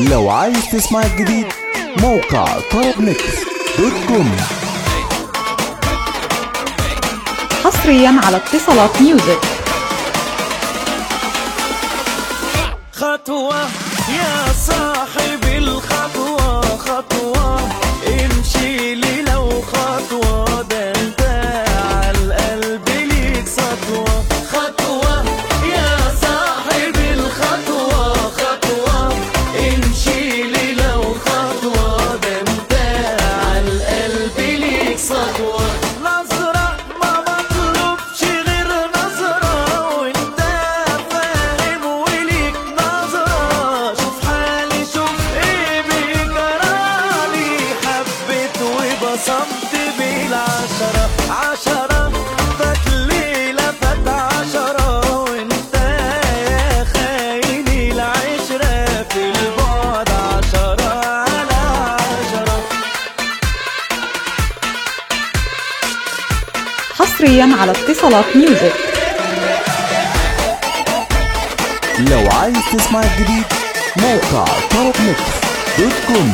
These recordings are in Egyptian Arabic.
لو عايز تسمع الجديد موقع طرب ميكس دوت كوم حصريا على اتصالات ميوزك خطوة يا صاحب الخطوة خطوة امشي لي لو خطوة ده انت عالقلب ليك سطوة خطوة يا صاحب الخطوة خطوة امشي لي لو خطوة ده انت عالقلب ليك سطوة نظرة ما مطلوبش غير نظرة وانت فاهم وليك نظرة شوف حالي شوف ايه بيجرالي حبيت وبصمت بالعشرة عشرة فات ليلة فات عشرة وانت يا خايني العشرة في البعد عشرة على عشرة حصريا على اتصالات ميوزك لو عايز تسمع الجديد موقع طرب ميكس دوت كوم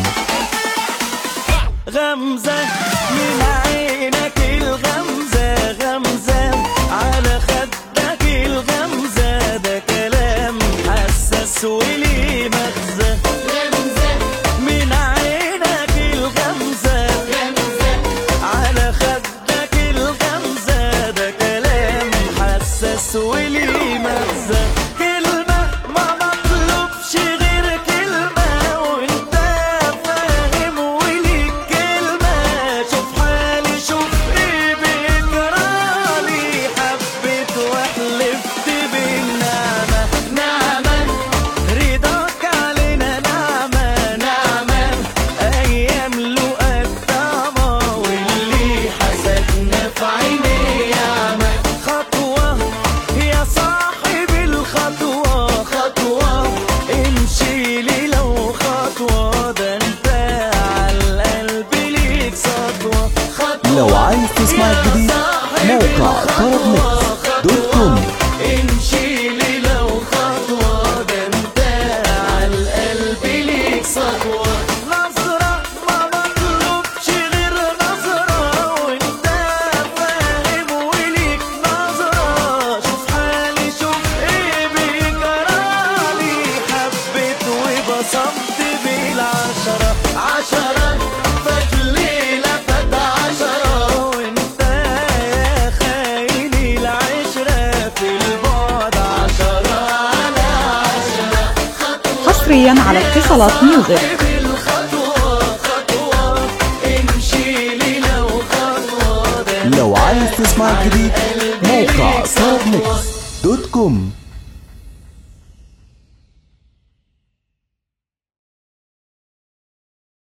غمزة من عينك الغمزة غمزة على خدك الغمزة ده كلام حساس وليه مغزى غمزة من عينك الغمزة غمزة على خدك الغمزة ده كلام حساس وليه مغزى كلمة ما مطلوبش غير كلمة وانت فاهم وليك كلمة شوف حالي شوف ايه بيجرالي حبيت وحلفت بالنعمة نعمة رضاك علينا نعمة نعمة أيام لقى الطعمة واللي حسدنا في عيني ياما خطوة يا صاحب الخطوة خطوة امشي لي لو خطوة ده انت عالقلب ليك سطوة خطوة لو عايز تسمع الجديد موقع طرب ميكس دوت كوم امشي لي لو خطوة ده انت عالقلب ليك سطوة نظرة ما مطلوبش غير نظرة وانت فاهم وليك نظرة شوف حالي شوف ايه بيجرالي حبيت وبصمت بالعشرة عشرة فات ليلة فات عشرة وانت يا خايني العشرة في البعد عشرة على عشرة حصريا على اتصالات ميوزك بالخطوة خطوة امشي لي لو خطوة ده لو عايز تسمع الجديد موقع طرب ميكس دوت كوم